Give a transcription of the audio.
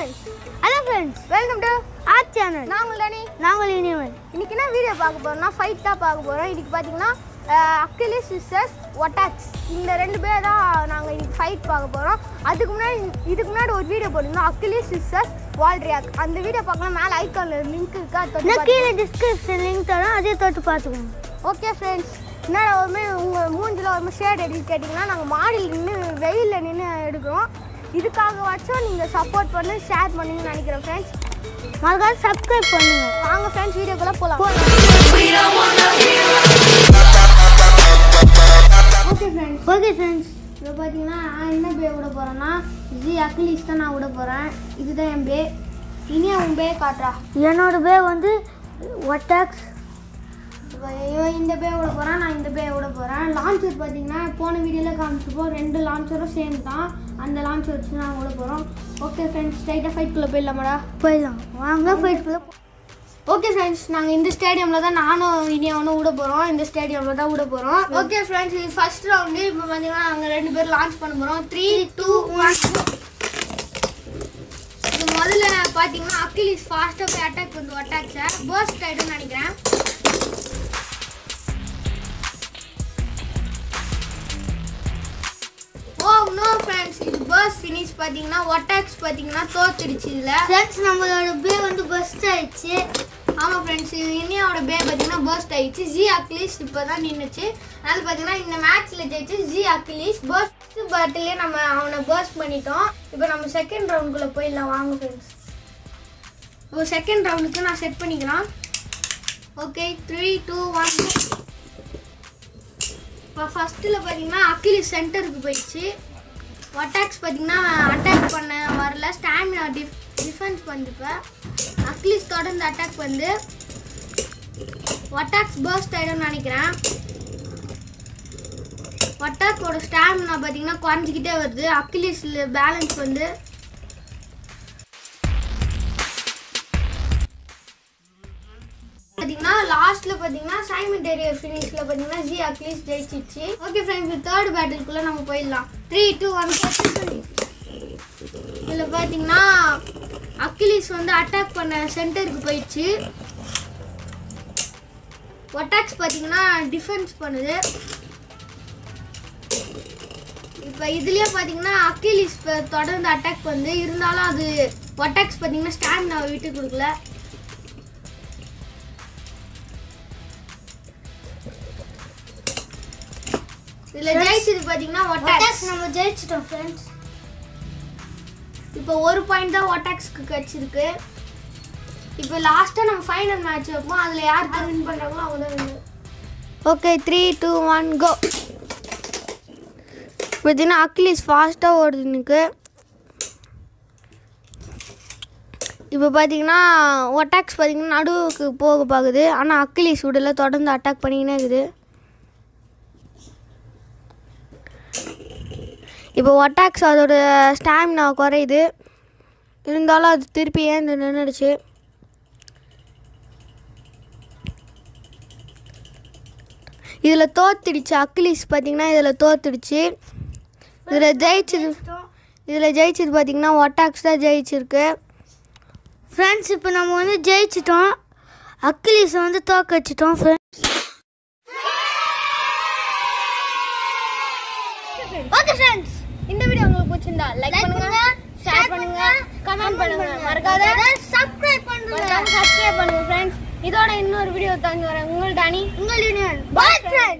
friends hello friends welcome to our channel நாங்கள் தானே நாங்கள் இனிவன் இன்னைக்கு என்ன வீடியோ பார்க்க போறோம்னா ஃபைட் தான் பார்க்க போகிறோம் இன்னைக்கு பார்த்தீங்கன்னா அக்கிலி சிஸ்டர்ஸ் ஒட்டாக்ஸ் இந்த ரெண்டு பேர் தான் நாங்கள் இன்னைக்கு ஃபைட் பார்க்க போகிறோம் அதுக்கு முன்னாடி இதுக்கு முன்னாடி ஒரு வீடியோ போட்டிருந்தோம் அக்கிலி சிஸ்டர்ஸ் வால்ட்ரியாக் அந்த வீடியோ பார்க்கலாம் மேலே ஐக்கானில் லிங்க் இருக்கா தொட்டு கீழே டிஸ்கிரிப்ஷன் லிங்க் தரோம் அதே தொட்டு பார்த்துக்கோங்க ஓகே ஃப்ரெண்ட்ஸ் என்னடா ஒருமே உங்கள் மூஞ்சில் ஒரு ஷேட் எடுத்து கேட்டிங்கன்னா நாங்கள் மாடியில் நின்று வெயிலில் நின்று எடுக்கிறோம் இதுக்காகவாச்சும் நீங்கள் சப்போர்ட் பண்ணி ஷேர் பண்ணுங்கன்னு நினைக்கிறேன் ஃப்ரெண்ட்ஸ் மறக்காம சப்ஸ்கிரைப் பண்ணுங்க வாங்க ஃப்ரெண்ட்ஸ் வீடியோக்குள்ளே போகலாம் ஓகே ஃப்ரெண்ட்ஸ் ஓகே ஃப்ரெண்ட்ஸ் இப்போ பார்த்தீங்கன்னா நான் என்ன பே விட போகிறேன்னா ஜி அக்லீஸ் தான் நான் விட போகிறேன் இதுதான் என் பே இனி அவன் பே காட்டுறா என்னோட பே வந்து ஒட்டாக்ஸ் இப்போ இவன் இந்த பே விட போகிறான் நான் இந்த பே விட போகிறேன் லான்ச்சர் பார்த்தீங்கன்னா போன வீடியோவில் காமிச்சிருப்போம் ரெண்டு லான்ச்சரும் சேம் தான் அந்த லான்ச்சர் வச்சு நான் விட போகிறோம் ஓகே ஃப்ரெண்ட்ஸ் ஸ்ட்ரைட்டாக ஃபைட்குள்ளே போயிடலாமாடா போயிடலாம் வாங்க ஃபைட்குள்ளே ஓகே ஃப்ரெண்ட்ஸ் நாங்கள் இந்த ஸ்டேடியமில் தான் நானும் இனியாவனும் விட போகிறோம் இந்த ஸ்டேடியமில் தான் விட போகிறோம் ஓகே ஃப்ரெண்ட்ஸ் இது ஃபர்ஸ்ட் ரவுண்டு இப்போ பார்த்தீங்கன்னா நாங்கள் ரெண்டு பேரும் லான்ச் பண்ண போகிறோம் த்ரீ டூ ஒன் இது முதல்ல பார்த்தீங்கன்னா அக்கிலிஸ் ஃபாஸ்ட்டாக போய் அட்டாக் வந்து அட்டாக்ஸை பர்ஸ்ட் ஆகிடும்னு நினைக்கிறேன் ஓ நோ ஃப்ரெண்ட்ஸ் இது பஸ் ஃபினிஷ் பார்த்தீங்கன்னா ஒட்டாக்ஸ் பார்த்தீங்கன்னா தோத்துடுச்சு இதில் ஃப்ரெண்ட்ஸ் நம்மளோட பே வந்து பஸ்ட் ஆயிடுச்சு ஆமாம் ஃப்ரெண்ட்ஸ் இது இனியாவோட பே பார்த்தீங்கன்னா பர்ஸ்ட் ஆயிடுச்சு ஜி அக்லீஸ் இப்போ தான் நின்றுச்சு அதனால பார்த்தீங்கன்னா இந்த மேட்ச்சில் ஜெயிச்சு ஜி அக்லீஸ் பர்ஸ்ட் பேட்டிலே நம்ம அவனை பர்ஸ்ட் பண்ணிட்டோம் இப்போ நம்ம செகண்ட் ரவுண்டுக்குள்ளே போயிடலாம் வாங்க ஃப்ரெண்ட்ஸ் இப்போ செகண்ட் ரவுண்டுக்கு நான் செட் பண்ணிக்கலாம் ஓகே த்ரீ டூ ஒன் இப்போ ஃபஸ்ட்டில் பார்த்தீங்கன்னா அக்கிலிஸ் சென்டருக்கு போயிடுச்சு அட்டாக்ஸ் பார்த்தீங்கன்னா அட்டாக் பண்ண வரல ஸ்டாமினா டிஃப் டிஃபென்ஸ் பண்ணிப்பேன் அக்லிஸ் தொடர்ந்து அட்டாக் வந்து ஒட்டாக்ஸ் பர்ஸ்ட் ஆகிடும்னு நினைக்கிறேன் ஒட்டாக்கோட ஸ்டாமினா பார்த்தீங்கன்னா குறைஞ்சிக்கிட்டே வருது அக்கிலிஸில் பேலன்ஸ் வந்து பார்த்தீங்கன்னா லாஸ்ட்ல பார்த்தீங்கன்னா சைமன் டெரியர் ஃபினிஷ்ல பார்த்தீங்கன்னா ஜி அக்லீஸ் ஜெயிச்சிச்சு ஓகே ஃப்ரெண்ட்ஸ் தேர்ட் பேட்டிலுக்குள்ள நம்ம போயிடலாம் த்ரீ டூ ஒன் இதில் பார்த்தீங்கன்னா அக்கிலிஸ் வந்து அட்டாக் பண்ண சென்டருக்கு போயிடுச்சு ஒட்டாக்ஸ் பார்த்தீங்கன்னா டிஃபென்ஸ் பண்ணுது இப்போ இதுலயே பார்த்தீங்கன்னா அக்கிலிஸ் இப்ப தொடர்ந்து அட்டாக் பண்ணுது இருந்தாலும் அது ஒட்டாக்ஸ் பார்த்தீங்கன்னா ஸ்டாமினாவை விட்டு கொடுக்கல இதுல ஜெயிச்சது பாத்தீங்கன்னா ஒட்டாக்ஸ் நம்ம ஜெயிச்சிட்டோம் ஃப்ரெண்ட்ஸ் இப்போ ஒரு பாயிண்ட் தான் ஒட்டாக்ஸ்க்கு கிடைச்சிருக்கு இப்போ லாஸ்ட்டாக நம்ம ஃபைனல் மேட்ச் வைப்போம் அதில் யார் வின் பண்ணுறாங்களோ அவங்க தான் win okay three two one go பார்த்தீங்கன்னா அக்கிலிஸ் ஃபாஸ்ட்டாக ஓடுது எனக்கு இப்போ பார்த்தீங்கன்னா ஒட்டாக்ஸ் பார்த்தீங்கன்னா நடுவுக்கு போக பார்க்குது ஆனால் அக்கிலிஸ் உடல தொடர்ந்து அட்டாக் பண்ணிக்கினே இருக்குது இப்போ ஒட்டாக்ஸ் அதோட ஸ்டாமினா குறையுது இருந்தாலும் அது திருப்பி ஏந்து நின்றுடுச்சு இதில் தோத்துடுச்சு அக்கிலிஸ் பார்த்தீங்கன்னா இதில் தோத்துடுச்சு இதில் ஜெயிச்சது இதில் ஜெயிச்சது பார்த்தீங்கன்னா ஒட்டாக்ஸ் தான் ஜெயிச்சிருக்கு ஃப்ரெண்ட்ஸ் இப்போ நம்ம வந்து ஜெயிச்சிட்டோம் அக்கிலிஸை வந்து தோக்க வச்சிட்டோம் ஃப்ரெண்ட்ஸ் ஓகே ஃப்ரெண்ட்ஸ் இந்த வீடியோ உங்களுக்கு பிடிச்சிருந்தா லைக் பண்ணுங்க ஷேர் பண்ணுங்க கமெண்ட் பண்ணுங்க மறக்காத சப்ஸ்கிரைப் பண்ணுங்க சப்ஸ்கிரைப் பண்ணுங்க ஃப்ரெண்ட்ஸ் இதோட இன்னொரு வீடியோ தந்து வரேன் உங்கள் டானி உங்கள் யூனியன் பாய் ஃப்ரெண்ட்ஸ்